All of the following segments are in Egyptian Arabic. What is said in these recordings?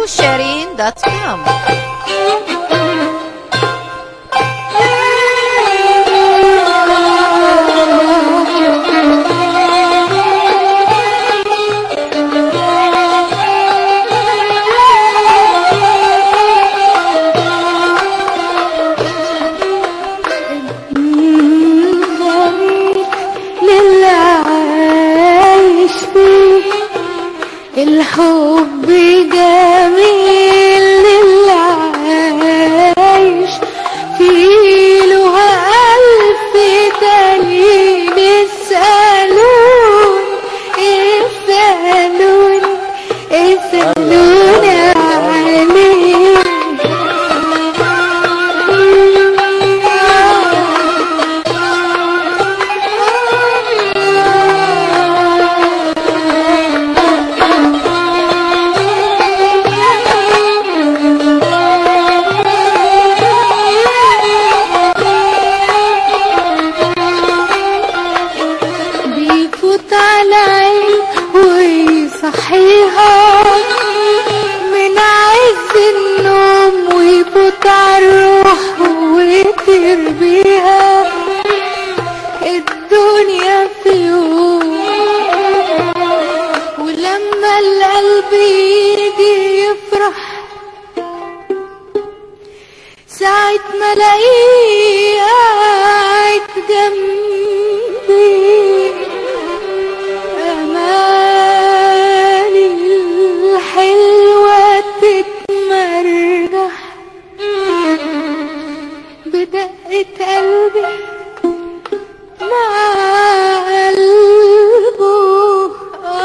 shireen.com للي عايش فيه الحب جميل للي عايش فيه له ألف دليل اسألون اسألون اسألون بيفوت على عين ويصحيها من عز النوم ويفوت على الروح ويطير بيها الدنيا في يوم ولما القلب يجي يفرح ساعة ما الاقيه قاعد جنبي امالي الحلوة تتمرجح بدقة قلبي مع قلبه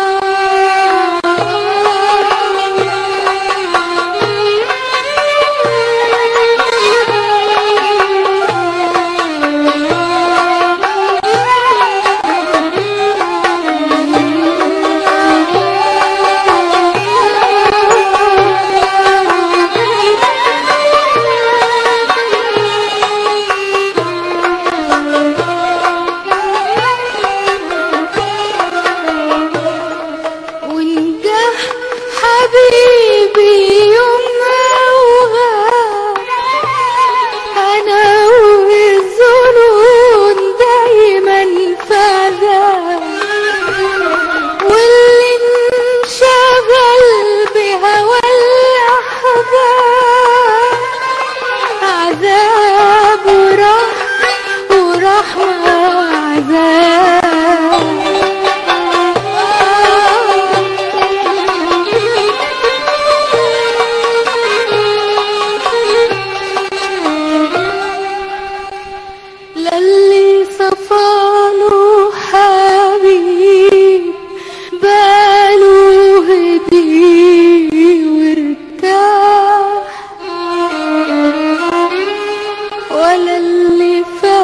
ونجح حبيبي يوم وغاب انا والظنون دايما فدا واللي انشغل بهوى الاحباب عذاب وراح وراح للي صفاله حبيب باله هدي وارتاح ولا اللي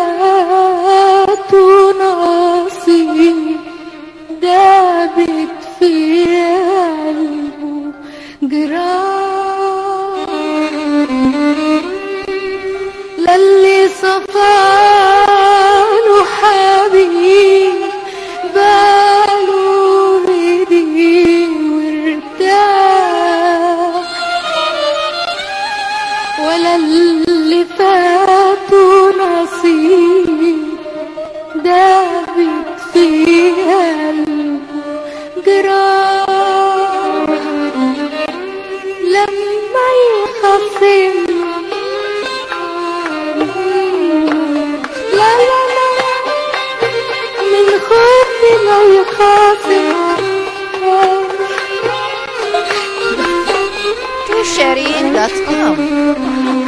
فاتوا نصيب دابت في قلبه جراح للي صفاله حبيب باله هدي وارتاح ولا اللي فاتوا نصيب دابت في قلبه جراح لما يخصم لا لا لا من خوفي لا يخاصم shireen.com